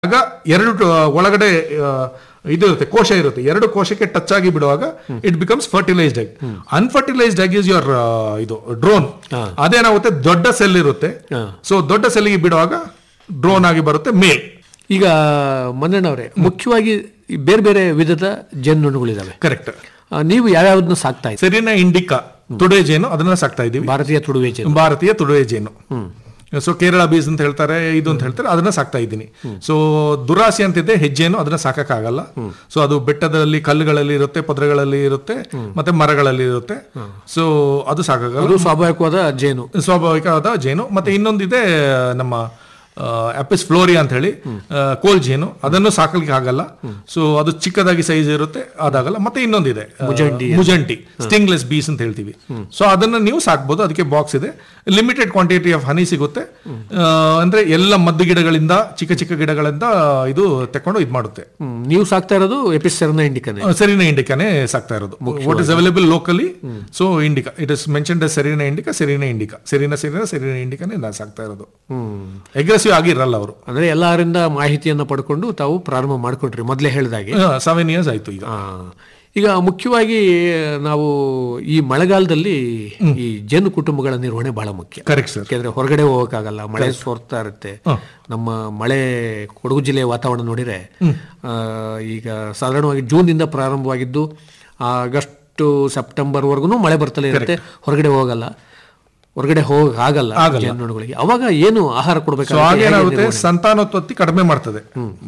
ಆಗ ಎರಡು ಟ- ಒಳಗಡೆ ಆ, ಇದು ಇರುತ್ತೆ ಕೋಶ ಇರುತ್ತೆ ಎರಡು ಕೋಶಕ್ಕೆ ಟಚ್ ಆಗಿ ಬಿಡುವಾಗ it becomes fertilised egg unfertilised egg is your ಇದು ಡ್ರೋನ್ ಅದೇನಾಗುತ್ತೆ ದೊಡ್ಡ ಸೆಲ್ ಇರುತ್ತೆ ಹಾ. ಸೊ ದೊಡ್ಡ ಸೆಲ್ಗೆ ಬಿಡುವಾಗ ಡ್ರೋನ್ ಆಗಿ ಬರುತ್ತೆ ಮೇಲ್ ಈಗ ಮಂದಣ್ಣವರೇ ಮುಖ್ಯವಾಗಿ ಈ ಬೇರೆ ಬೇರೆ ವಿಧದ ಜೇನುನೊಣಗಳಿದಾವೆ ಕರೆಕ್ಟ್ ಆ, ನೀವು ಯಾವ್ಯಾವ್ದನ್ನ ಸಾಕ್ತಾ ಇದ್ದೀರಿ ಸರಿನಾ ಇಂಡಿಕಾ ತುಡೆ ಜೇನು ಅದನ್ನ ಸಾಕ್ತಾ ಇದೀವಿ ಭಾರತೀಯ ತುಡುವೆ ಜೇನು ಭಾರತೀಯ ತುಡುವೆ ಜೇನು ಸೊ ಕೇರಳ ಬೀಸ್ ಅಂತ ಹೇಳ್ತಾರೆ ಇದು ಅಂತ ಹೇಳ್ತಾರೆ ಅದನ್ನ ಸಾಕ್ತಾ ಇದ್ದೀನಿ ಸೊ ದುರಾಸೆ ಅಂತಿದೆ ಹೆಜ್ಜೆನು ಅದನ್ನ ಸಾಕಕ್ಕಾಗಲ್ಲ ಸೊ ಅದು ಬೆಟ್ಟದಲ್ಲಿ ಕಲ್ಲುಗಳಲ್ಲಿ ಇರುತ್ತೆ ಪದರಗಳಲ್ಲಿ ಇರುತ್ತೆ ಮತ್ತೆ ಮರಗಳಲ್ಲಿ ಇರುತ್ತೆ ಸೊ ಅದು ಸಾಕಾಗಲ್ಲ ಅದು ಸ್ವಾಭಾವಿಕವಾದ ಜೇನು ಸ್ವಾಭಾವಿಕವಾದ ಜೇನು ಮತ್ತೆ ಇನ್ನೊಂದಿದೆ ನಮ್ಮ ಅಪಿಸ್ ಫ್ಲೋರಿಯಾ ಅಂತ ಹೇಳಿ ಆ, ಕೋಲ್ ಜೇನು ಅದನ್ನು ಸಾಕಲಿಕ್ಕೆ ಆಗಲ್ಲ ಸೊ ಅದು ಚಿಕ್ಕದಾಗಿ ಸೈಜ್ ಇರುತ್ತೆ ಅದಾಗಲ್ಲ ಮತ್ತೆ ಇನ್ನೊಂದಿದೆ ಆ, ಮುಜಂಟಿ ಸ್ಟಿಂಗ್ಲೆಸ್ ಬೀಸ್ ಅಂತ ಹೇಳ್ತೀವಿ ಸೊ ಅದನ್ನ ನೀವು ಸಾಕ್ಬೋದು ಅದಕ್ಕೆ ಬಾಕ್ಸ್ ಇದೆ ಲಿಮಿಟೆಡ್ ಕ್ವಾಂಟಿಟಿ ಆಫ್ ಹನಿ ಸಿಗುತ್ತೆ ಆ, ಅಂದ್ರೆ ಎಲ್ಲ ಮದ್ದು ಗಿಡಗಳಿಂದ ಚಿಕ್ಕ ಚಿಕ್ಕ ಗಿಡಗಳಿಂದ ಇದು ತಕೊಂಡು ಇದು ಮಾಡುತ್ತೆ ಹ್ಮ್. ನೀವು ಸಾಕ್ತಾ ಇರೋದು ಎಪಿಸೆರ್ನ ಇಂಡಿಕನೆ ಆ, ಸೆರಿನಾ ಇಂಡಿಕಾನೇ ಸಾಕ್ತಾ ಇರೋದು what is available locally so indica it is mentioned cerana indica cerana indica cerana cerana cerana ಇಂಡಿಕಾನೇ ನಾನು ಸಾಕ್ತಾ ಇರೋದು ಅಗ್ರೆಸಿವ್ ಆಗಿರಲ್ಲ ಅವರು ಅಂದ್ರೆ ಎಲ್ಲರಿಂದ ಮಾಹಿತಿಯನ್ನ ಪಡ್ಕೊಂಡು ತಾವು ಪ್ರಾರಂಭ ಮಾಡ್ಕೊಂಡ್ರಿ ಮೊದಲೇ ಹೇಳಿದಾಗೆ ಸೆವೆನ್ ಇಯರ್ಸ್ ಆಯ್ತು ಈಗ ಆ, ಈಗ ಮುಖ್ಯವಾಗಿ ನಾವು ಈ ಮಳೆಗಾಲದಲ್ಲಿ ಈ ಜೇನು ಕುಟುಂಬಗಳ ನಿರ್ವಹಣೆ ಬಹಳ ಮುಖ್ಯ ಕರೆಕ್ಟ್ ಸರ್ ಯಾಕೆಂದ್ರೆ ಹೊರಗಡೆ ಹೋಗಕ್ಕಾಗಲ್ಲ ಮಳೆ ಸೋರ್ತಾ ಇರುತ್ತೆ ನಮ್ಮ ಮಳೆ ಕೊಡಗು ಜಿಲ್ಲೆಯ ವಾತಾವರಣ ನೋಡಿದ್ರೆ ಆ, ಈಗ ಸಾಧಾರಣವಾಗಿ ಜೂನ್ನಿಂದ ಪ್ರಾರಂಭವಾಗಿದ್ದು ಆಗಸ್ಟ್ ಸೆಪ್ಟೆಂಬರ್ ವರ್ಗು ಮಳೆ ಬರ್ತಲೇ ಇರುತ್ತೆ ಹೊರಗಡೆ ಹೋಗಲ್ಲ ಹೊರಗಡೆ ಹೋಗಕ್ ಆಗಲ್ಲ ಜೇನುನೊಣಗಳಿಗೆ ಅವಾಗ ಏನು ಆಹಾರ ಸೊ ಕೊಡ್ಬೇಕಾಗುತ್ತೆ ಆಗೇನಾಗುತ್ತೆ ಸಂತಾನೋತ್ಪತ್ತಿ ಕಡಿಮೆ ಮಾಡ್ತದೆ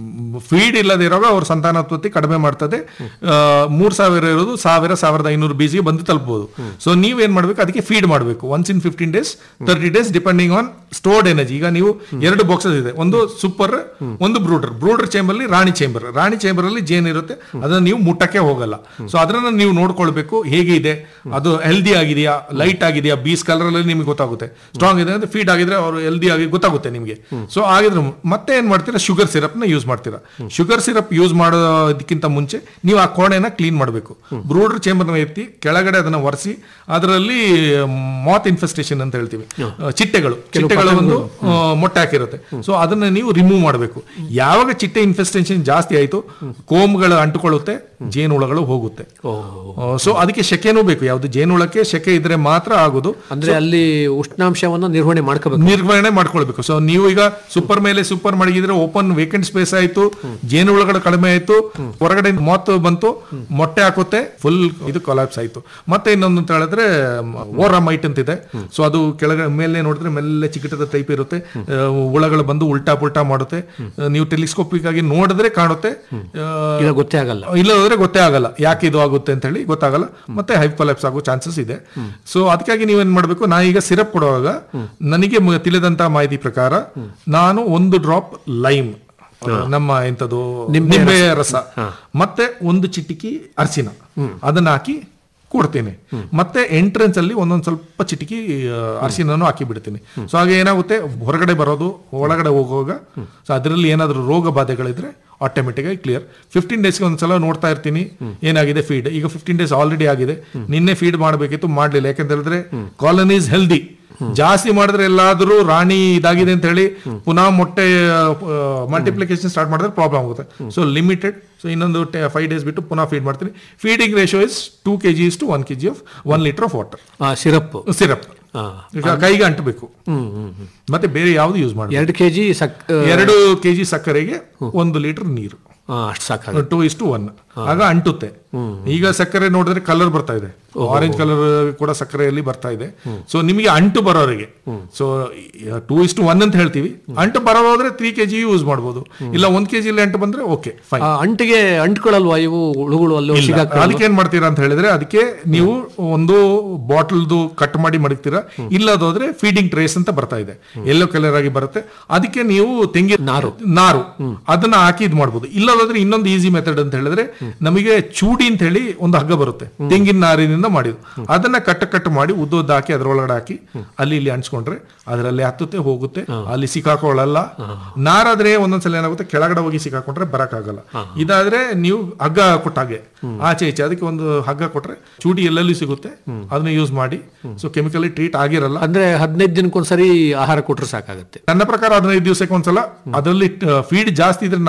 ಫೀಡ್ ಇಲ್ಲದೆ ಇರುವಾಗ ಅವ್ರ ಸಂತಾನೋತ್ಪತ್ತಿ ಕಡಿಮೆ ಮಾಡ್ತದೆ ಆ, ಮೂರ್ ಸಾವಿರ ಇರೋದು ಸಾವಿರ ಸಾವಿರದ ಐನೂರು ಬೀಜಿಗೆ ಬಂದು ತಲುಪಬಹುದು ಸೊ ನೀವೇನ್ ಮಾಡ್ಬೇಕು ಅದಕ್ಕೆ ಫೀಡ್ ಮಾಡಬೇಕು once in fifteen days thirty days depending on stored energy ಈಗ ನೀವು ಎರಡು ಬಾಕ್ಸಸ್ ಇದೆ ಒಂದು ಸೂಪರ್ ಒಂದು ಬ್ರೂಡರ್ ಬ್ರೂಡರ್ ಚೇಂಬರ್ ಅಲ್ಲಿ ರಾಣಿ ಚೇಂಬರ್ ರಾಣಿ ಚೇಂಬರ್ ಅಲ್ಲಿ ಜೇನ್ ಇರುತ್ತೆ ಅದನ್ನ ನೀವು ಮುಟ್ಟಕ್ಕೆ ಹೋಗಲ್ಲ ಸೊ ಅದನ್ನ ನೀವು ನೋಡ್ಕೊಳ್ಬೇಕು ಹೇಗೆ ಇದೆ ಅದು ಹೆಲ್ದಿ ಆಗಿದೆಯಾ ಲೈಟ್ ಆಗಿದೆಯಾ ಬೀಸ್ ಕಲರ್ ಅಲ್ಲಿ ನಿಮ್ಗೆ ಗೊತ್ತಾಗುತ್ತೆ ಸ್ಟ್ರಾಂಗ್ ಇದೆ ಅಂದ್ರೆ ಫೀಡ್ ಆಗಿದ್ರೆ ಅವರು ಹೆಲ್ದಿ ಆಗಿ ಗೊತ್ತಾಗುತ್ತೆ ನಿಮಗೆ ಸೊ ಆಗಿದ್ರೆ ಮತ್ತೆ ಏನ್ ಮಾಡ್ತೀರಾ ಶುಗರ್ ಸಿರಪ್ ನ ಯೂಸ್ ಮಾಡ್ತೀರಾ ಶುಗರ್ ಸಿರಪ್ ಯೂಸ್ ಮಾಡೋದಕ್ಕಿಂತ ಮುಂಚೆ ನೀವು ಆ ಕೋಣೆನ ಕ್ಲೀನ್ ಮಾಡಬೇಕು ಬ್ರೂಡರ್ ಚೇಂಬರ್ ನ ಎತ್ತಿ ಕೆಳಗಡೆ ಅದನ್ನ ಒರೆಸಿ ಅದರಲ್ಲಿ ಮಾತ್ ಇನ್ಫೆಸ್ಟೇಷನ್ ಅಂತ ಹೇಳ್ತೀವಿ ಆ, ಚಿಟ್ಟೆಗಳು ಚಿಟ್ಟೆಗಳ ಒಂದು ಆ, ಮೊಟ್ಟೆ ಹಾಕಿರುತ್ತೆ ಸೊ ಅದನ್ನ ನೀವು ರಿಮೂವ್ ಮಾಡಬೇಕು ಯಾವಾಗ ಚಿಟ್ಟೆ ಇನ್ಫೆಸ್ಟೇಷನ್ ಜಾಸ್ತಿ ಆಯ್ತು ಕೋಮ್ಗಳು ಅಂಟುಕೊಳ್ಳುತ್ತೆ ಜೇನುಹುಳಗಳು ಹೋಗುತ್ತೆ ಸೊ ಅದಕ್ಕೆ ಶೆಕೆನೂ ಬೇಕು ಯಾವ್ದು ಜೇನುಹುಳಕ್ಕೆ ಶೆಕೆ ಇದ್ರೆ ಮಾತ್ರ ಆಗೋದು ಅಂದ್ರೆ ಅಲ್ಲಿ ಉಷ್ಣಾಂಶವನ್ನ ನಿರ್ವಹಣೆ ಮಾಡ್ಕೋಬೇಕು ನಿರ್ವಹಣೆ ಮಾಡ್ಕೊಳ್ಬೇಕು ಸೊ ನೀವು ಈಗ ಸೂಪರ್ ಮೇಲೆ ಸೂಪರ್ ಮಡಗಿದ್ರೆ ಓಪನ್ ವೇಕೆಂಟ್ ಸ್ಪೇಸ್ ಆಯ್ತು ಜೇನುಹುಳಗಳು ಕಡಿಮೆ ಆಯ್ತು ಹೊರಗಡೆ ಮಾತ್ ಬಂತು ಮೊಟ್ಟೆ ಹಾಕುತ್ತೆ ಫುಲ್ ಇದು ಕೊಲಾಪ್ಸ್ ಆಯ್ತು ಮತ್ತೆ ಇನ್ನೊಂದು ಅಂತ ಹೇಳಿದ್ರೆ ಓರಾಮೈಟ್ ಅಂತ ಇದೆ ಸೊ ಅದು ಕೆಳಗಡೆ ಮೇಲೆ ನೋಡಿದ್ರೆ ಮೆಲ್ಲೆ ಚಿಕ್ಕಟದ ಟೈಪ್ ಇರುತ್ತೆ ಆ, ಹುಳಗಳು ಬಂದು ಉಲ್ಟಾ ಪುಲ್ಟಾ ಮಾಡುತ್ತೆ ಆ, ನೀವು ಟೆಲಿಸ್ಕೋಪಿಕ್ ಆಗಿ ನೋಡಿದ್ರೆ ಕಾಣುತ್ತೆ ಆ, ಇಲ್ಲ ಗೊತ್ತೇ ಆಗಲ್ಲ ಇಲ್ಲದ್ರೆ ಗೊತ್ತೇ ಆಗಲ್ಲ ಯಾಕೆ ಇದು ಆಗುತ್ತೆ ಅಂತ ಹೇಳಿ ಗೊತ್ತಾಗಲ್ಲ ಮತ್ತೆ ಹೈಪೋಲಾಪ್ಸ್ ಆಗೋ ಚಾನ್ಸಸ್ ಇದೆ ಸೊ ಅದಕ್ಕಾಗಿ ನೀವೇನ್ ಮಾಡ್ಬೇಕು ನಾ ಈಗ ಸಿರಪ್ ಕೊಡುವಾಗ ನನಗೆ ಮ- ತಿಳಿದಂತ ಮಾಹಿತಿ ಪ್ರಕಾರ ನಾನು ಒಂದು ಡ್ರಾಪ್ ಲೈಮ್ ನಮ್ಮ ಎಂತದು ನಿಂಬೆ ರಸ ಮತ್ತೆ ಒಂದು ಚಿಟಿಕಿ ಅರಿಶಿನ ಅದನ್ನ ಹಾಕಿ ಕೊಡ್ತೇನೆ ಮತ್ತೆ ಎಂಟ್ರೆನ್ಸ್ ಅಲ್ಲಿ ಒಂದೊಂದ್ ಸ್ವಲ್ಪ ಚಿಟಿಕಿ ಅರಿಶಿನೂ ಹಾಕಿ ಬಿಡ್ತೀನಿ ಸೊ ಹಾಗೆ ಏನಾಗುತ್ತೆ ಹೊರಗಡೆ ಬರೋದು ಒಳಗಡೆ ಹೋಗುವಾಗ ಸೊ ಅದರಲ್ಲಿ ಏನಾದರೂ ರೋಗ ಬಾಧೆಗಳಿದ್ರೆ ಆಟೋಮೆಟಿಕ್ ಆಗಿ ಕ್ಲಿಯರ್ ಫಿಫ್ಟೀನ್ ಡೇಸ್ಗೆ ಒಂದ್ಸಲ ನೋಡ್ತಾ ಇರ್ತೀನಿ ಏನಾಗಿದೆ ಫೀಡ್ ಈಗ ಫಿಫ್ಟೀನ್ ಡೇಸ್ ಆಲ್ರೆಡಿ ಆಗಿದೆ ನಿನ್ನೆ ಫೀಡ್ ಮಾಡಬೇಕಿತ್ತು ಮಾಡ್ಲಿಲ್ಲ ಯಾಕಂತ ಹೇಳಿದ್ರೆ ಕಾಲನೀಸ್ ಹೆಲ್ದಿ ಜಾಸ್ತಿ ಮಾಡಿದ್ರೆ ಎಲ್ಲಾದ್ರೂ ರಾಣಿ ಇದಾಗಿದೆ ಅಂತ ಹೇಳಿ ಪುನಃ ಮೊಟ್ಟೆ ಮಲ್ಟಿಪ್ಲಿಕೇಶನ್ ಸ್ಟಾರ್ಟ್ ಮಾಡಿದ್ರೆ ಪ್ರಾಬ್ಲಮ್ ಆಗುತ್ತೆ ಸೊ ಲಿಮಿಟೆಡ್ ಸೊ ಇನ್ನೊಂದು ಫೈವ್ ಡೇಸ್ ಬಿಟ್ಟು ಪುನಃ ಫೀಡ್ ಮಾಡ್ತೀನಿ feeding ratio is two K G is to one K G of one litre of water syrup syrup ಈಗ ಕೈಗೆ ಅಂಟಬೇಕು ಮತ್ತೆ ಬೇರೆ ಯಾವ್ದು ಯೂಸ್ ಮಾಡಿ ಎರಡು ಕೆಜಿ ಸಕ್ ಎರಡು ಕೆಜಿ ಸಕ್ಕರೆಗೆ ಒಂದು ಲೀಟರ್ ನೀರು ಅಷ್ಟು ಸಾಕಾಗ ಟೂ ಇಸ್ ಟು ಒನ್ ಆಗ ಅಂಟುತ್ತೆ ಈಗ ಸಕ್ಕರೆ ನೋಡಿದ್ರೆ ಕಲರ್ ಬರ್ತಾ ಇದೆ ಆರೆಂಜ್ ಕಲರ್ ಕೂಡ ಸಕ್ಕರೆಯಲ್ಲಿ ಬರ್ತಾ ಇದೆ ಸೊ ನಿಮಗೆ ಅಂಟು ಬರೋರಿಗೆ so two is to one ಅಂತ ಹೇಳ್ತೀವಿ ಅಂಟು ಬರೋದಾದ್ರೆ ತ್ರೀ ಕೆಜಿ ಯೂಸ್ ಮಾಡ್ಬೋದು ಇಲ್ಲ ಒಂದ್ ಕೆಜಿ ಅಂಟು ಬಂದ್ರೆ ಓಕೆ ಫೈನ್ ಅಂಟಿಗೆ ಅಂಟ್ಕೊಳ್ಳಲ್ವಾ ಇವು ಹುಳುಗಳು ಅಲ್ಲಿ ಸಿಗಾಕ ಅದಕ್ಕೆ ಏನ್ ಮಾಡ್ತೀರಾ ಅಂತ ಹೇಳಿದ್ರೆ ಅದಕ್ಕೆ ನೀವು ಒಂದು ಬಾಟಲ್ದು ಕಟ್ ಮಾಡಿ ಮಡಗ್ತೀರಾ ಇಲ್ಲದೋದ್ರೆ ಫೀಡಿಂಗ್ ಟ್ರೇಸ್ ಅಂತ ಬರ್ತಾ ಇದೆ ಎಲ್ಲೋ ಕಲರ್ ಆಗಿ ಬರುತ್ತೆ ಅದಕ್ಕೆ ನೀವು ತೆಂಗಿನ ನಾರು ನಾರು ಅದನ್ನ ಹಾಕಿ ಇದು ಮಾಡ್ಬೋದು ಇಲ್ಲದಾದ್ರೆ ಇನ್ನೊಂದು ಈಸಿ ಮೆಥಡ್ ಅಂತ ಹೇಳಿದ್ರೆ ನಮಗೆ ಚೂಡಿ ಅಂತ ಹೇಳಿ ಒಂದು ಹಗ್ಗ ಬರುತ್ತೆ ತೆಂಗಿನ ನಾರಿನಿಂದ ಮಾಡಿದ್ದು ಅದನ್ನ ಕಟ್ ಕಟ್ ಮಾಡಿ ಉದ್ದ ಹಾಕಿ ಅದ್ರೊಳಗಡೆ ಹಾಕಿ ಅಲ್ಲಿ ಇಲ್ಲಿ ಅಂಟಿಸ್ಕೊಂಡ್ರೆ ಅದರಲ್ಲಿ ಹತ್ತುತ್ತೆ ಹೋಗುತ್ತೆ ಅಲ್ಲಿ ಸಿಕ್ಕಾಕೊಳ್ಳಲ್ಲ ನಾರಾದ್ರೆ ಒಂದೊಂದ್ಸಲ ಏನಾಗುತ್ತೆ ಕೆಳಗಡೆ ಹೋಗಿ ಸಿಕ್ಕಾಕೊಂಡ್ರೆ ಬರಕ್ಕಾಗಲ್ಲ ಇದಾದ್ರೆ ನೀವು ಹಗ್ಗ ಕೊಟ್ಟಾಗೆ ಆಚೆ ಈಚೆ ಅದಕ್ಕೆ ಒಂದು ಹಗ್ಗ ಕೊಟ್ರೆ ಚೂಟಿ ಎಲ್ಲೆಲ್ಲಿ ಸಿಗುತ್ತೆ ಅದನ್ನ ಯೂಸ್ ಮಾಡಿ ಸೊ ಕೆಮಿಕಲಿ ಟ್ರೀಟ್ ಆಗಿರಲ್ಲ ಅಂದ್ರೆ ಹದಿನೈದು ದಿನಕ್ಕೊಂದ್ಸರಿ ಆಹಾರ ಕೊಟ್ರೆ ಸಾಕಾಗತ್ತೆ ನನ್ನ ಪ್ರಕಾರ ಹದಿನೈದು ದಿವಸಕ್ಕೆ ಒಂದ್ಸಲ ಅದರಲ್ಲಿ ಫೀಡ್ ಜಾಸ್ತಿ ಇದ್ರೆ